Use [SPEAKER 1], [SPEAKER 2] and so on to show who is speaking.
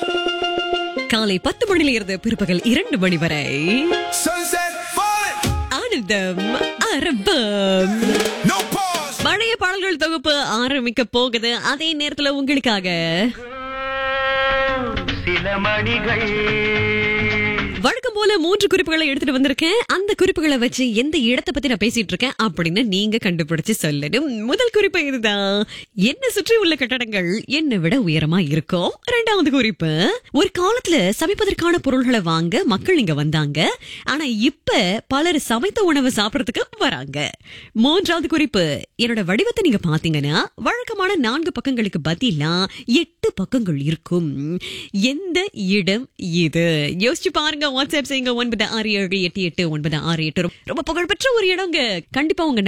[SPEAKER 1] காலை பத்து மணியில இருந்து பிற்பகல் இரண்டு மணி வரை
[SPEAKER 2] Sunset falling,
[SPEAKER 1] ஆனந்தம் அரபம்
[SPEAKER 2] no pause.
[SPEAKER 1] பழைய பாடல்கள் தொகுப்பு ஆரம்பிக்க போகுது அதே நேரத்துல உங்களுக்காக
[SPEAKER 3] சில மணிகள்
[SPEAKER 1] வழக்கம் போல மூன்று குறிப்புகளை எடுத்துட்டு வந்திருக்கேன் அந்த குறிப்புகளை வச்சு எந்த இடத்தை பத்தி நான் பேசிட்டு இருக்கேன் அப்படின்னு நீங்க கண்டுபிடிச்சு சொல்லணும் முதல் குறிப்பு இதுதான் என்ன சுற்றி உள்ள கட்டடங்கள் என்னை விட உயரமா இருக்கும் இரண்டாவது குறிப்பு ஒரு காலத்துல சமைப்பதற்கான பொருள்களை வாங்க மக்கள் இங்க வந்தாங்க ஆனா இப்ப பலர் சமைத்த உணவு சாப்பிடறதுக்கு வராங்க மூன்றாவது குறிப்பு என்னோட வடிவத்தை நீங்க பாத்தீங்கன்னா வழக்கமான நான்கு பக்கங்களுக்கு பதிலா எட்டு பக்கங்கள் இருக்கும் எந்த இடம் இது யோசிச்சு பாருங்க வாட்ஸ்அப் செய்யுங்க ஒன்பது ஆறு ஏழு எட்டு எட்டு ஒன்பது ஆறு எட்டு ரொம்ப புகழ்பெற்ற ஒரு இடங்க கண்டிப்பா உங்க